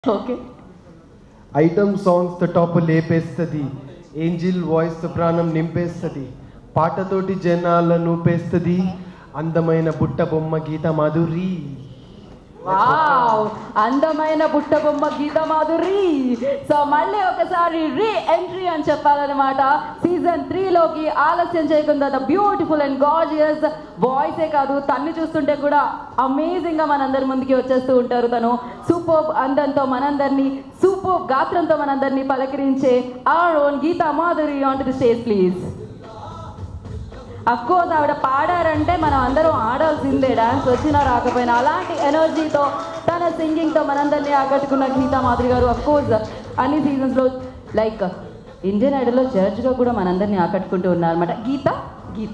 Okay item songs తో top లేపేస్తుంది angel voice తో ప్రాణం నింపేస్తుంది పాటతోటి జనాలను ఊపేస్తుంది అందమైన బుట్ట బొమ్మ గీత మాధురి వావ్ అందమైన బుట్ట బొమ్మ గీత మాధురి సో మళ్ళీ ఒకసారి రీ ఎంట్రీ అని చెప్పాలన్నమాట సీజన్ త్రీలోకి ఆలస్యం చేయకుండా ద బ్యూటిఫుల్ అండ్ గార్జియస్ వాయిసే కాదు తన్ని చూస్తుంటే కూడా అమేజింగ్ గా మనందరి ముందుకి వచ్చేస్తూ ఉంటారు తను సూపర్ అందంతో మనందరినీ సూపర్ గాత్రంతో మనందరినీ పలకరించే our own Geetha Madhuri on to the stage please of course ఆవిడ పాడారంటే మనం అందరం ఆడాల్సిందే డాన్స్ వచ్చినా రాకపోయినా అలాంటి ఎనర్జీతో తన సింగింగ్తో మనందరినీ ఆకట్టుకున్న గీతా మాధురి గారు అఫ్కోర్స్ అన్ని సీజన్స్లో లైక్ ఇండియన్ ఐడల్లో జడ్జ్గా కూడా మనందరినీ ఆకట్టుకుంటూ ఉన్నారన్నమాట గీత గీత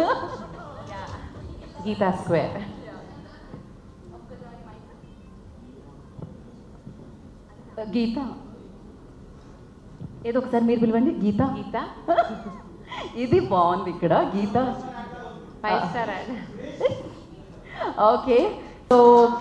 గీతా స్క్వేర్ గీత ఏదో ఒకసారి మీరు పిలవండి గీత గీత ఇది బాగుంది ఇక్కడ Geetha five star okay so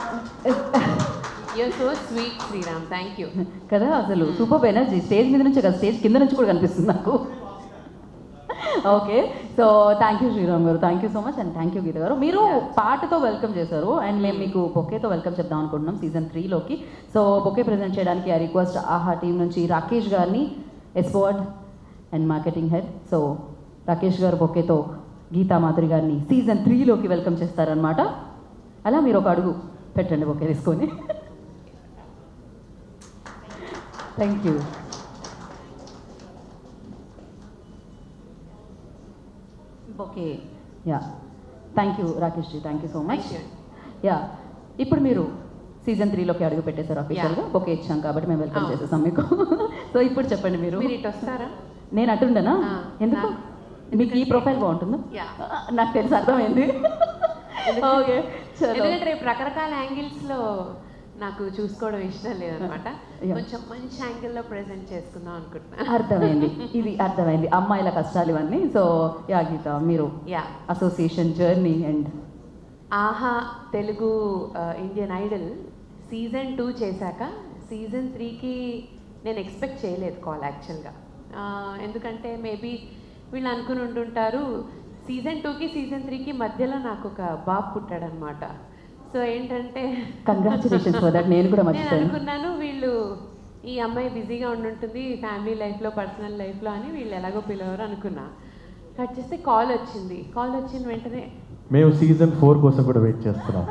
your so sweet Sriram thank you కదా అసలు సూపర్ ఎనర్జీ స్టేజ్ మీద నుంచి కదా స్టేజ్ కింద నుంచి కూడా కనిపిస్తుంది నాకు okay so thank you Sriram గారు thank you so much and thank you Geetha గారు మీరు పాటతో వెల్కమ్ చేశారు అండ్ మేము మీకు బొకేతో వెల్కమ్ చెప్దాం అనుకుంటున్నాం సీజన్ త్రీలోకి సో బొకే ప్రజెంట్ చేయడానికి ఆ రిక్వెస్ట్ ఆహా టీం నుంచి రాకేష్ గారిని ఎస్పోర్డ్ and marketing head so Rakesh గారు బొకేతో గీతా మాధురి గారిని సీజన్ త్రీలోకి వెల్కమ్ చేస్తారనమాట అలా మీరు ఒక అడుగు పెట్టండి బొకే తీసుకొని thank you okay yeah thank you Rakesh ji thank you so much Thank you. Yeah ఇప్పుడు మీరు సీజన్ త్రీలోకి అడుగు పెట్టేశారు అఫీషియల్గా బొకే ఇచ్చాం కాబట్టి మేము వెల్కమ్ అవును. చేసేసాం మీకు సో ఇప్పుడు చెప్పండి మీరు మీరు ఇటు వస్తారా నేను అటుండనా ఆ, ఎందుకు నాకు- మీకు ఈ ప్రొఫైల్ బాగుంటుందా యా ఆ, నాకు తెలుసు అర్థమైంది ఓకే చలో ఎందుకంటే రేపు రకరకాల యాంగిల్స్ లో నాకు చూసుకోవడం ఇష్టం లేదనమాట Yeah. కొంచెం మంచి యాంగిల్ లో ప్రెజెంట్ చేసుకుందాం అనుకుంటున్నాను అర్థమైంది ఇది అర్థమైంది అమ్మాయిల కష్టాలు ఇవన్నీ సో యా గీత మీరు yeah association journey and Aha Telugu Indian Idol season two చేశాక సీజన్ త్రీకి నేను ఎక్స్పెక్ట్ చేయలేదు కాల్ యాక్చువల్గా ఎందుకంటే మేబీ వీళ్ళు అనుకుని ఉంటుంటారు సీజన్ టూకి సీజన్ త్రీకి మధ్యలో నాకు ఒక బాబు పుట్టాడనమాట సో ఏంటంటే కంగ్రాచులేషన్స్ ఫర్ దట్ నేను కూడా నేను మర్చిపోయాను అనుకున్నాను వీళ్ళు ఈ అమ్మాయి బిజీగా ఉండుంటుంది ఫ్యామిలీ లైఫ్లో పర్సనల్ లైఫ్లో అని వీళ్ళు ఎలాగో పిలవరు అనుకున్నా కట్ చేస్తే కాల్ వచ్చింది కాల్ వచ్చిన వెంటనే మేము సీజన్ ఫోర్ కోసం కూడా వెయిట్ చేస్తున్నాం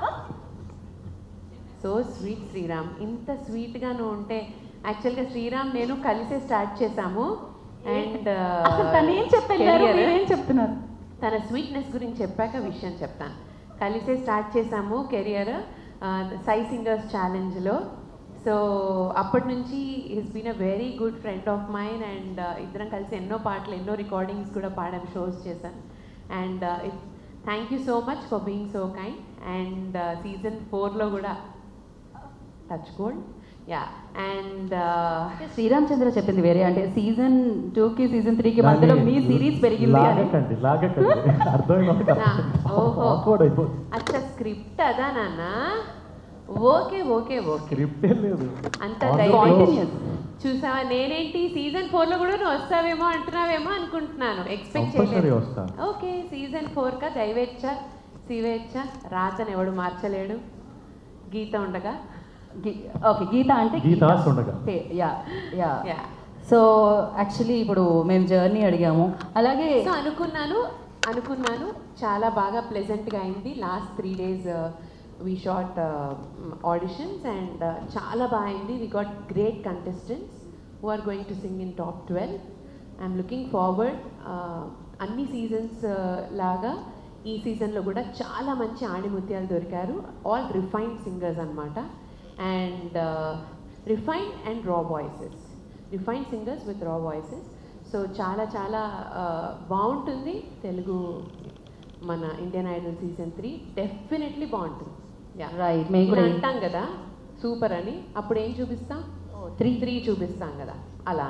సో స్వీట్ శ్రీరామ్ ఇంత స్వీట్గా నువ్వు ఉంటే యాక్చువల్గా శ్రీరామ్ నేను కలిసే స్టార్ట్ చేశాము అండ్ అసలు తను ఏం చెప్పారు మీరేం చెప్తున్నారు తన స్వీట్నెస్ గురించి చెప్పాక విషయం చెప్తాను కలిసే స్టార్ట్ చేశాము కెరియర్ సై సింగర్స్ ఛాలెంజ్లో సో అప్పటి నుంచి is been a very good friend of mine and ఇద్దరం కలిసి ఎన్నో పాటలు ఎన్నో రికార్డింగ్స్ కూడా పాడాం షోస్ చేశాను and thank you so much for being so kind and season ఫోర్లో కూడా touch gold yeah and Sriram Chandra చెప్పింది వేరే అంటే సీజన్ టూ కి సీజన్ త్రీ కి మధ్యలో మీ సిరీస్ పెరిగింది అని లాగకండి లాగకండి అర్థమైంది ఓహో. ఆక్వర్డ్ అయిపోతుంది అచ్చా స్క్రిప్ట్ అదా నాన్న ఓకే ఓకే ఓకే స్క్రిప్ట్ ఏం లేదు అంత On the ధైర్యం. flow. Continuous. చూసావా నేనేంటి సీజన్ ఫోర్ లో కూడా నువ్వు వస్తావేమో అంటున్నావేమో అనుకుంటున్నాను ఎక్స్పెక్ట్ కంపల్సరీ చేయలేదు వస్తా ఓకే సీజన్ ఫోర్ కా దైవేచ్ఛ శివేచ్ఛ రాతను ఎవడు మార్చలేడు గీత ఉండగా ఓకే గీత అంటే గీత ఉండగా yeah yeah yeah so actually ఇప్పుడు మేము జర్నీ అడిగాము అలాగే సో అనుకున్నాను అనుకున్నాను చాలా బాగా ప్లెజెంట్గా అయింది last three days we short auditions and చాలా బాగా అయింది we got great contestants who are going to sing in top twelve I'm looking forward అన్ని సీజన్స్ లాగా ఈ సీజన్లో కూడా చాలా మంచి ఆణిముత్యాలు దొరికారు ఆల్ రిఫైన్డ్ సింగర్స్ అనమాట and refined and raw voices refined singers with raw voices so చాలా చాలా ఆ, బాగుంటుంది తెలుగు మన Indian Idol season three definitely బాగుంటుంది Yeah. Right, మేము ఇలా కూడా- అంటాం కదా సూపర్ అని అప్పుడు ఏం చూపిస్తాం త్రీ త్రీ చూపిస్తాం కదా అలా అనమాట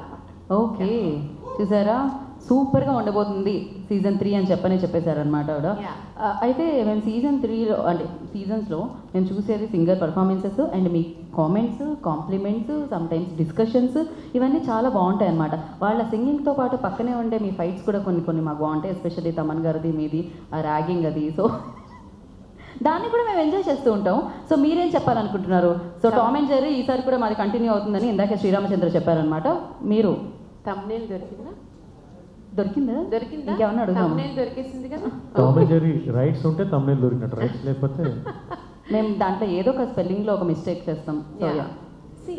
ఓకే చూసారా సూపర్ గా ఉండబోతుంది సీజన్ త్రీ అని చెప్పని చెప్పేశారు అనమాట ఆవిడ Yeah. ఆ, అయితే మేము సీజన్ త్రీలో అంటే సీజన్స్ లో మేము చూసేది సింగర్ పర్ఫార్మెన్సెస్ అండ్ మీ comments compliments sometimes discussions ఇవన్నీ చాలా బాగుంటాయి అనమాట వాళ్ళ సింగింగ్ తో పాటు పక్కనే ఉండే మీ ఫైట్స్ కూడా కొన్ని కొన్ని మాకు బాగుంటాయి ఎస్పెషల్లీ తమన్ గారిది మీది ఆ ర్యాగింగ్ అది సో దాన్ని కూడా మేము ఎంజాయ్ చేస్తూ ఉంటాం సో మీరేం చెప్పాలనుకుంటున్నారు సో టామ్ అండ్ జెర్రీ ఈసారి కూడా మాది కంటిన్యూ అవుతుందని ఇందాకే శ్రీరామచంద్ర చెప్పారనమాట మీరు తమ్నేల్ దొరికిందా దొరికిందా దొరికిందా ఇంకేమన్నా అడుగుదాం తమ్నేల్ దొరికేసింది కదా టామ్ అండ్ జెర్రీ రైట్స్ ఉంటే తమిళ దొరికినట్టు రైట్స్ లేకపోతే మేము దాంట్లో ఏదో ఒక స్పెల్లింగ్ లో ఒక మిస్టేక్ చేస్తాం so yeah see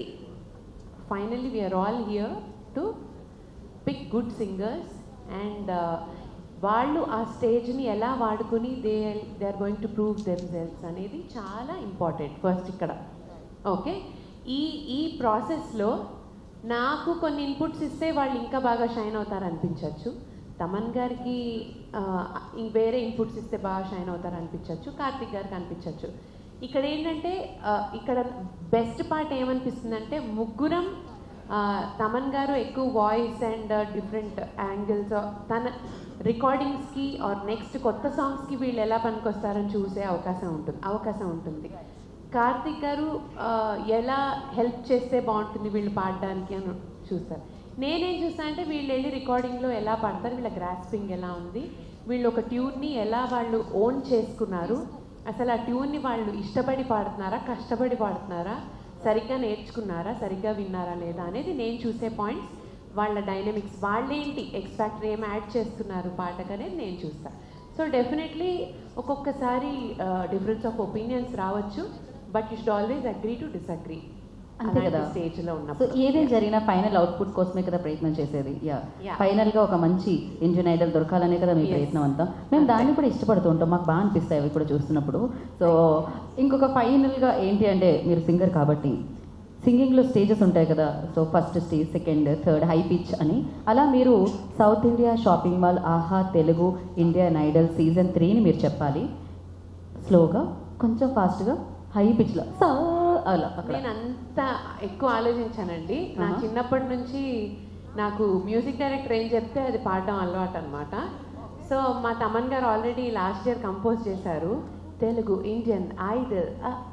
finally we are all here to pick good singers and వాళ్ళు ఆ స్టేజ్ని ఎలా వాడుకుని they they are going to prove themselves అనేది చాలా ఇంపార్టెంట్ ఫస్ట్ ఇక్కడ ఓకే ఈ ఈ ప్రాసెస్లో నాకు కొన్ని ఇన్పుట్స్ ఇస్తే వాళ్ళు ఇంకా బాగా షైన్ అవుతారు అనిపించవచ్చు తమన్ గారికి ఆ, ఇం- వేరే ఇన్పుట్స్ ఇస్తే బాగా షైన్ అవుతారు అనిపించవచ్చు కార్తిక్ గారికి అనిపించవచ్చు ఇక్కడ ఏంటంటే ఆ, ఇక్కడ బెస్ట్ పార్ట్ ఏమనిపిస్తుందంటే ముగ్గురం ఆ, తమన్ గారు ఎక్కువ వాయిస్ అండ్ డిఫరెంట్ యాంగిల్స్ తన రికార్డింగ్స్కి ఆర్ నెక్స్ట్ కొత్త సాంగ్స్కి వీళ్ళు ఎలా పనికొస్తారని చూసే అవకాశం ఉంటుంది అవకాశం ఉంటుంది కార్తిక్ గారు ఆ, ఎలా హెల్ప్ చేస్తే బాగుంటుంది వీళ్ళు పాడడానికి అని చూస్తారు నేనేం చూస్తాను అంటే వీళ్ళు వెళ్ళి రికార్డింగ్లో ఎలా పాడతారు వీళ్ళ గ్రాస్పింగ్ ఎలా ఉంది వీళ్ళు ఒక ట్యూన్ని ఎలా వాళ్ళు ఓన్ చేసుకున్నారు అసలు ఆ ట్యూన్ని వాళ్ళు ఇష్టపడి పాడుతున్నారా కష్టపడి పాడుతున్నారా సరిగ్గా నేర్చుకున్నారా సరిగ్గా విన్నారా లేదా అనేది నేను చూసే పాయింట్స్ వాళ్ళ డైనమిక్స్ వాళ్ళేంటి ఎక్స్పెక్ట్ ఏం యాడ్ చేస్తున్నారు పాటకు అనేది నేను చూస్తాను సో డెఫినెట్లీ ఒక్కొక్కసారి డిఫరెన్స్ ఆఫ్ ఒపీనియన్స్ రావచ్చు but you should always agree to disagree అంతే కదా స్టేజ్లో సో ఉన్నప్పుడు ఏదేం జరిగినా ఫైనల్ అవుట్పుట్ కోసమే కదా ప్రయత్నం చేసేది యా Yeah. ఫైనల్ గా ఒక మంచి ఇంజిన్ ఐడల్ దొరకాలనే కదా మీ Yes. ప్రయత్నం అంతా మేము దాన్ని కూడా ఇష్టపడుతూ ఉంటాం మాకు బాగా అనిపిస్తాయి అవి కూడా చూస్తున్నప్పుడు సో ఇంకొక ఫైనల్ గా ఏంటి అంటే మీరు సింగర్ కాబట్టి సింగింగ్ లో స్టేజెస్ ఉంటాయి కదా so first stage second third high pitch అని అలా మీరు సౌత్ ఇండియా షాపింగ్ మాల్ ఆహా తెలుగు ఇండియన్ ఐడల్ సీజన్ త్రీని మీరు చెప్పాలి స్లోగా కొంచెం ఫాస్ట్గా హై పిచ్లో సా అలా అక్కడ నేను అంత ఎక్కువ ఆలోచించానండి నా ఆహా. చిన్నప్పటి నుంచి నాకు మ్యూజిక్ డైరెక్టర్ ఏం చెప్తే అది పాడడం అలవాటు అనమాట సో మా తమన్ గారు ఆల్రెడీ లాస్ట్ ఇయర్ కంపోజ్ చేశారు తెలుగు ఇండియన్ ఐడల్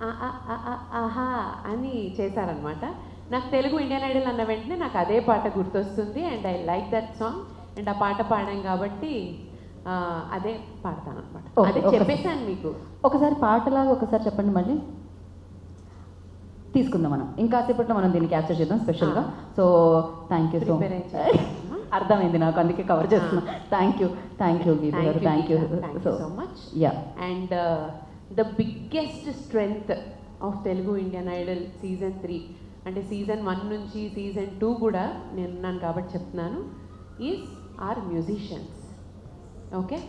ఆహా అని చేశారనమాట నాకు తెలుగు ఇండియన్ ఐడల్ అన్న వెంటనే నాకు అదే పాట గుర్తొస్తుంది and I like that song and ఆ పాట పాడాం కాబట్టి ఆ, అదే పాడతాను అనమాట Okay, అదే okay. చెప్పేశాను మీకు ఒకసారి పాటలాగా ఒకసారి చెప్పండి మళ్ళీ తీసుకుందాం మనం ఇంకాసేపట్లో మనం దీన్ని క్యాప్చర్ చేద్దాం స్పెషల్గా so thank you so Prepare అయ్యి చేద్దామా? అర్థమైంది నాకు అందుకే కవర్ చేస్తున్నా thank you thank you Geetha గారు thank you thank so you so much yeah and the biggest strength of Telugu Indian Idol season three అంటే సీజన్ వన్ నుంచి సీజన్ టూ కూడా నేను ఉన్నాను కాబట్టి చెప్తున్నాను is our musicians okay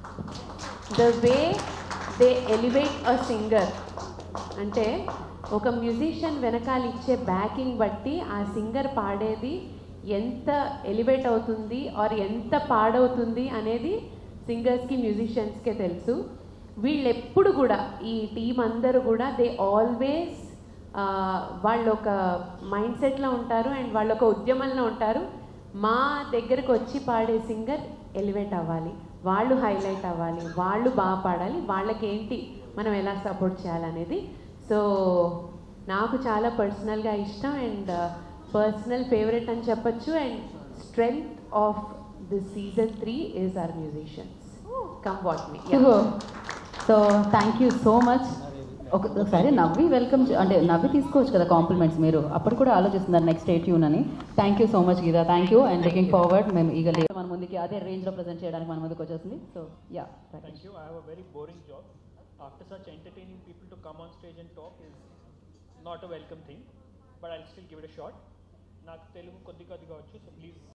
the way they elevate a singer అంటే ఒక musician వెనకాల ఇచ్చే బ్యాకింగ్ బట్టి ఆ సింగర్ పాడేది ఎంత ఎలివేట్ అవుతుంది ఆర్ ఎంత పాడవుతుంది అనేది సింగర్స్కి మ్యూజిషియన్స్కే తెలుసు వీళ్ళు ఎప్పుడు కూడా ఈ టీం అందరూ కూడా దే ఆల్వేస్ వాళ్ళు ఒక మైండ్ సెట్లో ఉంటారు అండ్ వాళ్ళు ఒక ఉద్యమంలో ఉంటారు మా దగ్గరకు వచ్చి పాడే సింగర్ ఎలివేట్ అవ్వాలి వాళ్ళు హైలైట్ అవ్వాలి వాళ్ళు బాగా పాడాలి వాళ్ళకి ఏంటి మనం ఎలా సపోర్ట్ చేయాలనేది సో నాకు చాలా పర్సనల్గా ఇష్టం అండ్ పర్సనల్ ఫేవరెట్ అని చెప్పొచ్చు and strength of the season three is our musicians come what may so thank you so much ఒకసారి నవ్వి వెల్కమ్ అంటే నవ్వి తీసుకోవచ్చు కదా కాంప్లిమెంట్స్ మీరు అప్పుడు కూడా ఆలోచిస్తున్నారు నెక్స్ట్ ఏ ట్యూన్ అని thank you so much Geetha thank you and looking forward మేము ఈగ మన ముందుకి అదే రేంజ్లో ప్రజెంట్ చేయడానికి మన ముందుకు వచ్చేసింది so yeah Thank you. I have a very boring job. After such entertaining people to come on stage and talk is not a welcome thing, but I'll still give it a shot. నాకు తెలుగు కొద్ది కొద్దిగా వచ్చు so please